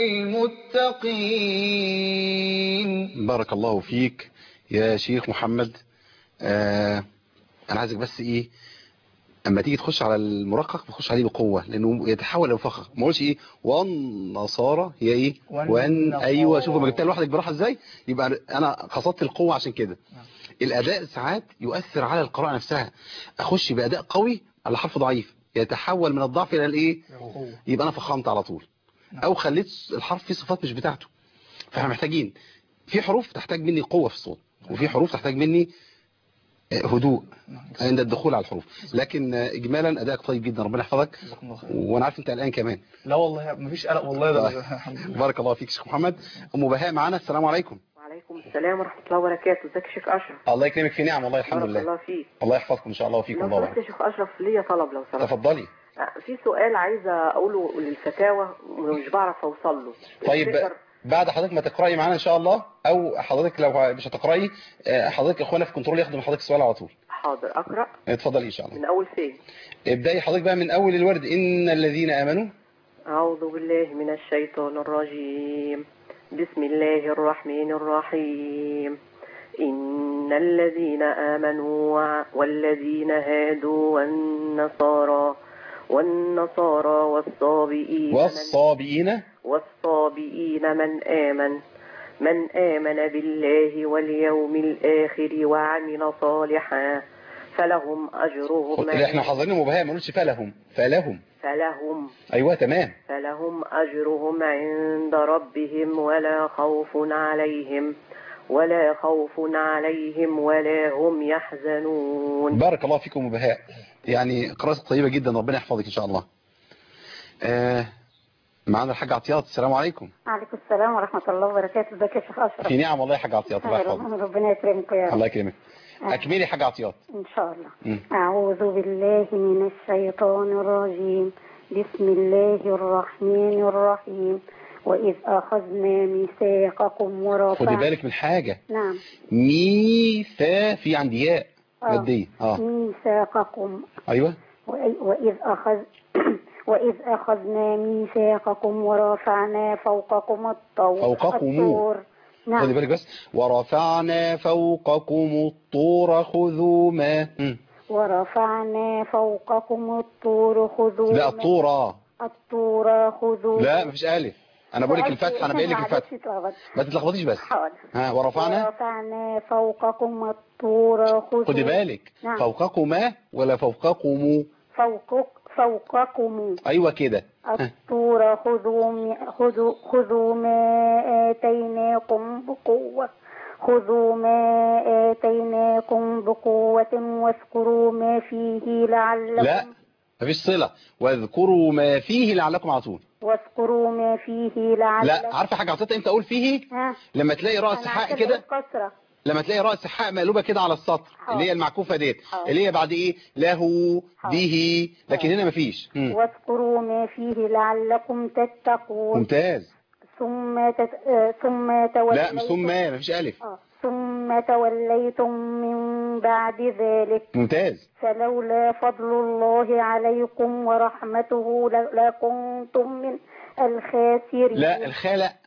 للمتقين بارك الله فيك يا شيخ محمد آه انا عايزك بس ايه اما تيجي تخش على المرقق بتخش عليه بقوه لانه يتحول لمفخخ ما اقولش ايه والنصارى هي ايه وان والنصارى. ايوه شوف لما جبتها لوحدك براحه ازاي يبقى انا قصدت القوه عشان كده الاداء ساعات يؤثر على القراءه نفسها اخش باداء قوي على حرف ضعيف يتحول من الضعف الى الايه يبقى انا فخمت على طول او خليت الحرف فيه صفات مش بتاعته فاحنا محتاجين في حروف تحتاج مني قوه في الصوت وفي حروف تحتاج مني هدوء عند الدخول على الحروف لكن اجمالا ادائك طيب جدا ربنا يحفظك وانا عارف انت قلقان كمان لا والله مفيش قلق والله ده بارك الله فيك شيخ محمد ام بهاء معانا السلام عليكم وعليكم السلام ورحمة الله وبركاته ازيك يا شيخ أشرف الله يكرمك في نعم والله الحمد بارك لله الله فيك الله يحفظكم ان شاء الله وفيكم لو الله سمحت يا شيخ أشرف ليا طلب لو سمحت تفضلي آه، في سؤال عايزة أقوله للفتاوى ومش بعرف أوصل له طيب تقدر- بعد حضرتك ما تقراي معانا ان شاء الله او حضرتك لو مش هتقراي آه، حضرتك اخوانا في كنترول ياخدوا من حضرتك السؤال على طول حاضر أقرأ اتفضلي ان شاء الله من أول فين ابداي حضرتك بقى من اول الورد ان الذين امنوا أعوذ بالله من الشيطان الرجيم بسم الله الرحمن الرحيم إن الذين آمنوا وع- والذين هادوا والنصارى والنصارى والصابئين من والصابئين والصابئين من آمن من آمن بالله واليوم الآخر وعمل صالحا فلهم أجرهم اللي احنا حاضرين مبهاء ما نقولش فلهم فلهم فلهم ايوه تمام فلهم أجرهم عند ربهم ولا خوف عليهم ولا خوف عليهم ولا هم يحزنون بارك الله فيكم وبهاء يعني قراءة طيبة جدا ربنا يحفظك ان شاء الله آه معانا الحاج عطيات السلام عليكم عليكم السلام ورحمة الله وبركاته ازيك يا شيخ أشرف في نعم والله يا حاج عطيات الله خير يحفظك ربنا يكرمكم يا رب الله يكرمك اكملي يا حاج عطيات إن شاء الله مم. أعوذ بالله من الشيطان الرجيم بسم الله الرحمن الرحيم وإذ أخذنا ميثاقكم خدي ورفعنا بالك من حاجة نعم ميثا في عندي ياء آه. مادية اه ميثاقكم ايوه وإ- وإذ أخذ وإذ أخذنا ميثاقكم ورفعنا فوقكم الطور فوقكم. الطور خدي نعم بالك بس ورفعنا فوقكم الطور خذوا ما مم. ورفعنا فوقكم الطور خذوا لا ما- الطورة الطور خذوا لا مفيش ألف أنا بقول لك الفتحة أنا باين لك الفتحة ما تتلخبطيش بس حاضر ها ورفعنا ورفعنا فوقكم الطور خذوا خدي بالك نعم. فوقكما ولا فوقكم فوقك فوقكم أيوة كده ها. الطور خذوا م- خذوا خذوا ما آتيناكم بقوة خذوا ما آتيناكم بقوة واذكروا ما فيه لعلكم لا مفيش صلة واذكروا ما فيه لعلكم على طول واذكروا ما فيه لعلكم لا عارفة حاجة عطيتها امتى اقول فيه ها لما تلاقي رأس أنا حق عشان كده الكسرة لما تلاقي رأس حق مقلوبة كده على السطر اللي هي المعكوفة ديت حاضر. اللي هي بعد ايه له به لكن هنا مفيش مم. واذكروا ما فيه لعلكم تتقون ممتاز ثم تت... آه، ثم توليتم لا مش ثم مفيش ألف آه، ثم توليتم من بعد ذلك ممتاز فلولا فضل الله عليكم ورحمته ل- لكنتم من الخاسرين لا الخاء لا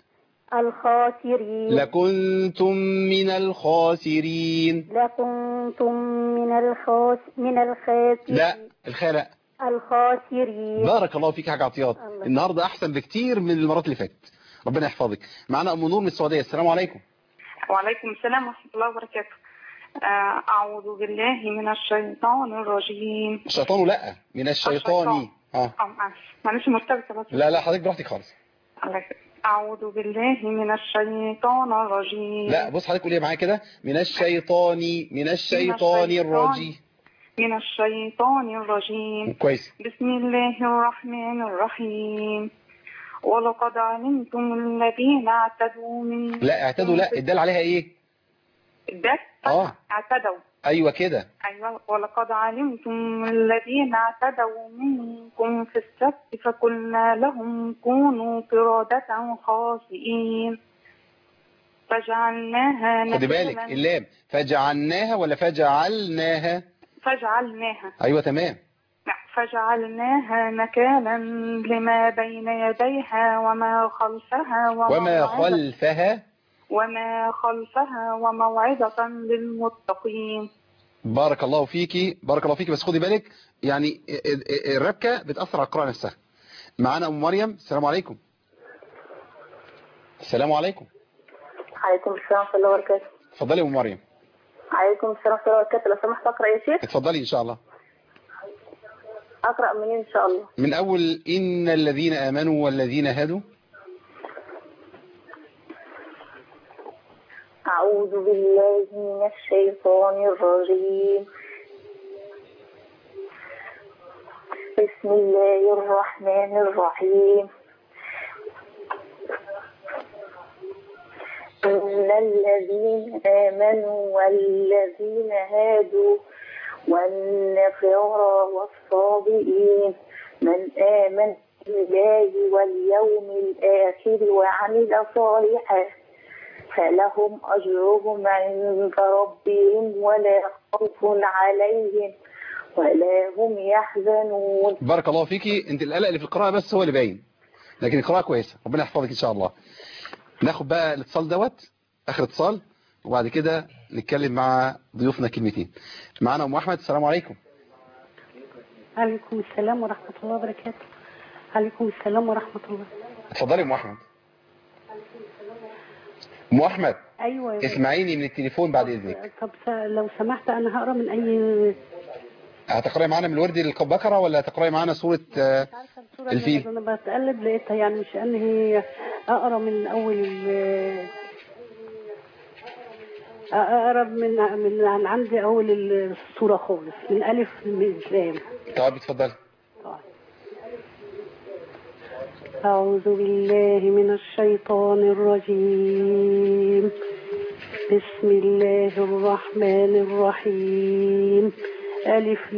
الخاسرين لكنتم من الخاسرين لكنتم من الخاس من الخاسرين لا الخاء لا الخاسرين بارك الله فيك يا حاج عطيات الله. النهارده احسن بكتير من المرات اللي فاتت ربنا يحفظك معانا ام نور من السعوديه السلام عليكم وعليكم السلام ورحمة الله وبركاته آه، أعوذ بالله من الشيطان الرجيم الشيطان لا من الشيطان اه اه معلش معلش مرتبطة بس لا لا حضرتك براحتك خالص الله يخليك. أعوذ بالله من الشيطان الرجيم لا بص حضرتك قولي معايا كده من الشيطان من الشيطان الرجيم من الشيطان الرجيم كويس بسم الله الرحمن الرحيم ولقد علمتم الذين اعتدوا من لا اعتدوا لا الدال عليها ايه ده اه اعتدوا ايوه كده أيوة ولقد علمتم الذين اعتدوا منكم في السبت فقلنا لهم كونوا قردة خاسئين فجعلناها خدي بالك نكالا اللام فجعلناها ولا فجعلناها فجعلناها ايوه تمام لا، فجعلناها نكالا لما بين يديها وما خلفها وما وموعظة- خلفها وما خلفها وموعظة للمتقين بارك الله فيكي بارك الله فيكي بس خدي بالك يعني الربكة بتأثر على القراءة نفسها معانا أم مريم السلام عليكم السلام عليكم عليكم السلام ورحمة الله وبركاته اتفضلي يا أم مريم عليكم السلام ورحمة الله وبركاته لو سمحت أقرأ يا شيخ اتفضلي إن شاء الله أقرأ منين إن شاء الله من أول إن الذين آمنوا والذين هادوا أعوذ أعوذ بالله من الشيطان الرجيم بسم الله الرحمن الرحيم إن الذين آمنوا والذين هادوا والنصارى والصابئين من آمن بالله واليوم الآخر وعمل صالحا فلهم أجرهم عند ربهم ولا خوف عليهم ولا هم يحزنون بارك الله فيكي انت القلق اللي في القراءة بس هو اللي باين لكن القراءة كويسة ربنا يحفظك ان شاء الله ناخد بقى الاتصال دوت اخر اتصال وبعد كده نتكلم مع ضيوفنا كلمتين معانا ام احمد السلام عليكم عليكم السلام ورحمة الله وبركاته عليكم السلام ورحمة الله اتفضلي يا ام احمد ام احمد أيوة يا اسمعيني من التليفون بعد اذنك طب س- لو سمحت أنا هقرأ من أي هتقراي معانا من الورد البقرة ولا هتقراي معانا سورة آه، سورة الفيل أنا بتقلب لقيتها يعني مش أن هي أقرأ من أول ال- أقرأ من من عن عندي أول السورة خالص من ألف لام طب اتفضلي أعوذ بالله من الشيطان الرجيم بسم الله الرحمن الرحيم ألف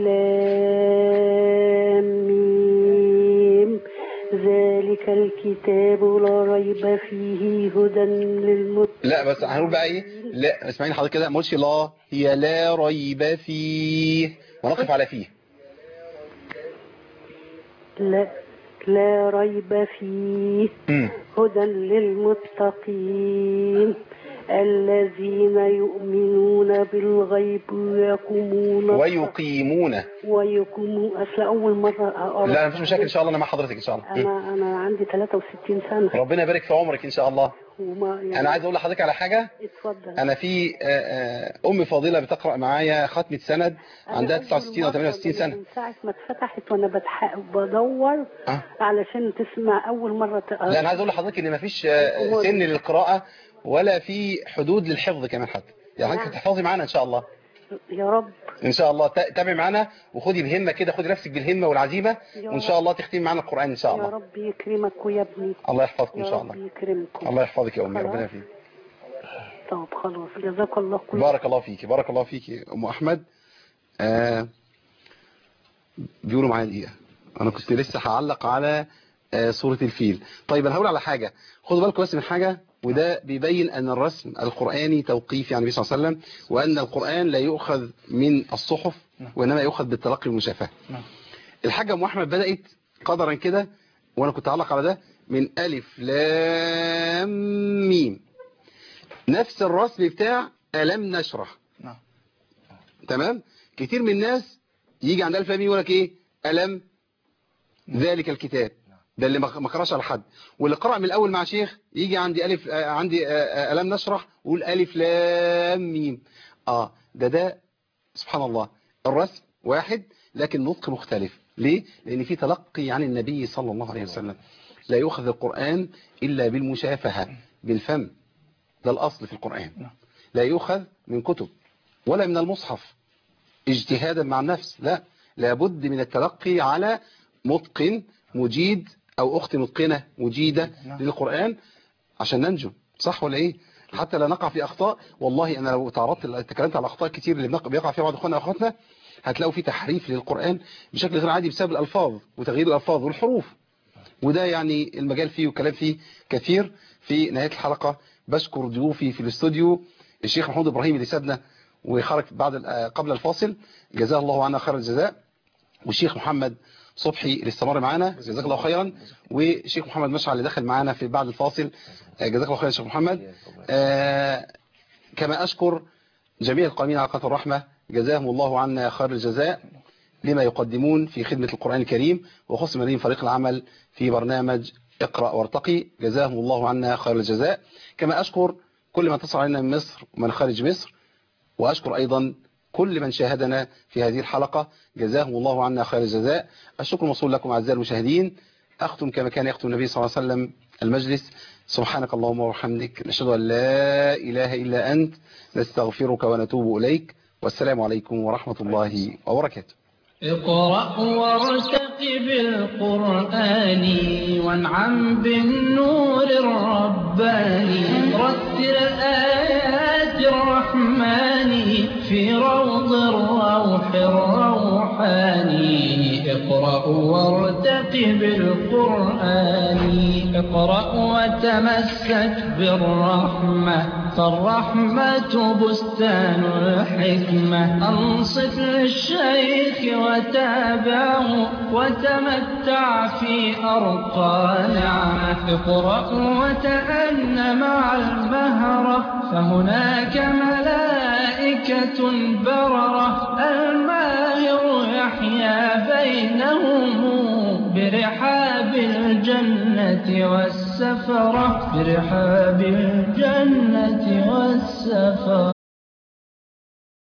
لام ميم ذلك الكتاب لا ريب فيه هدى للمتقين لا بس هنقول بقى ايه لا اسمعيني حضرتك كده ما قلتش لا هي لا ريب فيه ونقف على فيه لا, لا ريب فيه هدى للمتقين الذين يؤمنون بالغيب ويقومون ويقيمون ويقومون أصل أول مرة أقرأ لا مفيش مشاكل ان شاء الله انا مع حضرتك ان شاء الله أنا أنا عندي 63 سنة ربنا يبارك في عمرك ان شاء الله وما يعني انا عايز اقول لحضرتك على حاجة اتفضل انا في آه، آه، ام فاضلة بتقرأ معايا ختمة سند عندها 69 او 68 سنة من ساعة ما اتفتحت وأنا بتح... بدور أه؟ علشان تسمع أول مرة تقرأ لا انا عايز اقول لحضرتك ان مفيش آه، سن للقراءة ولا في حدود للحفظ كمان حتى يعني حضرتك تحفظي معانا ان شاء الله يا رب ان شاء الله تا- تابعي معانا وخدي بهمة كده خدي نفسك بالهمة والعزيمة يا وان شاء الله تختمي معانا القرآن ان شاء يا الله رب يكرمك ويا ابني الله يحفظكم ان يا شاء رب الله يكرمكم الله يحفظك يا امي خلاص. ربنا يفيك طب خلاص جزاك الله كل بارك الله فيكي بارك الله فيكي ام احمد آه بيقولوا معايا دقيقه انا كنت لسه هعلق على آه سوره الفيل طيب انا هقول على حاجه خدوا بالكم بس من حاجه وده بيبين ان الرسم القراني توقيفي عن النبي صلى الله عليه وسلم وان القران لا يؤخذ من الصحف وانما يؤخذ بالتلقي والمشافهه نعم. الحاجه ام احمد بدات قدرا كده وانا كنت اعلق على ده من الف لام ميم نفس الرسم بتاع ألم نشرح نعم. تمام كتير من الناس يجي عند ألف لام يقول لك إيه ألم ذلك الكتاب ده اللي ما ما قراش على حد واللي قرأ من الأول مع شيخ يجي عندي ألف آه، عندي آه، آه، ألم نشرح ويقول ألف لام ميم آه ده ده سبحان الله الرسم واحد لكن نطق مختلف ليه؟ لأن في تلقي عن النبي صلى الله عليه وسلم لا يؤخذ القرآن إلا بالمشافهة بالفم ده الأصل في القرآن لا يؤخذ من كتب ولا من المصحف اجتهادا مع النفس لا لابد من التلقي على متقن مجيد أو أخت متقنة مجيدة للقرآن عشان ننجو صح ولا إيه حتى لا نقع في أخطاء والله أنا لو تعرضت تكلمت على أخطاء كتير اللي بنق- بيقع فيها بعض أخواننا وأخواتنا هتلاقوا في تحريف للقرآن بشكل غير عادي بسبب الألفاظ وتغيير الألفاظ والحروف وده يعني المجال فيه والكلام فيه كثير في نهاية الحلقة بشكر ضيوفي في الاستوديو الشيخ محمود إبراهيم اللي سابنا وخرج بعد ال- قبل الفاصل جزاه الله عنا خير الجزاء والشيخ محمد صبحي اللي استمر معانا جزاك الله خيرا والشيخ محمد مشعل اللي دخل معانا في بعد الفاصل آه، جزاك الله خيرا يا شيخ محمد آه، كما أشكر جميع القائمين على قناة الرحمة جزاهم الله عنا خير الجزاء لما يقدمون في خدمة القرآن الكريم وخص مدين فريق العمل في برنامج اقرأ وارتقي جزاهم الله عنا خير الجزاء كما أشكر كل من اتصل علينا من مصر ومن خارج مصر وأشكر أيضا كل من شاهدنا في هذه الحلقة جزاهم الله عنا خير الجزاء الشكر موصول لكم أعزائي المشاهدين أختم كما كان يختم النبي صلى الله عليه وسلم المجلس سبحانك اللهم وبحمدك نشهد أن لا إله إلا أنت نستغفرك ونتوب إليك والسلام عليكم ورحمة الله وبركاته اقرأ وارتقب القرآن وانعم بالنور الرباني رتل آيات الرحمن في روض الروح الروحاني اقرأ وارتقب القرآن اقرأ وتمسك بالرحمة فالرحمة بستان الحكمة أنصت للشيخ وتابعه وتمتع في أرقى نعمة اقرأ وتأن مع المهرة فهناك ملائكة بررة الماهر يحيا بينهم برحاب الجنة والسفرة برحاب الجنة والسفرة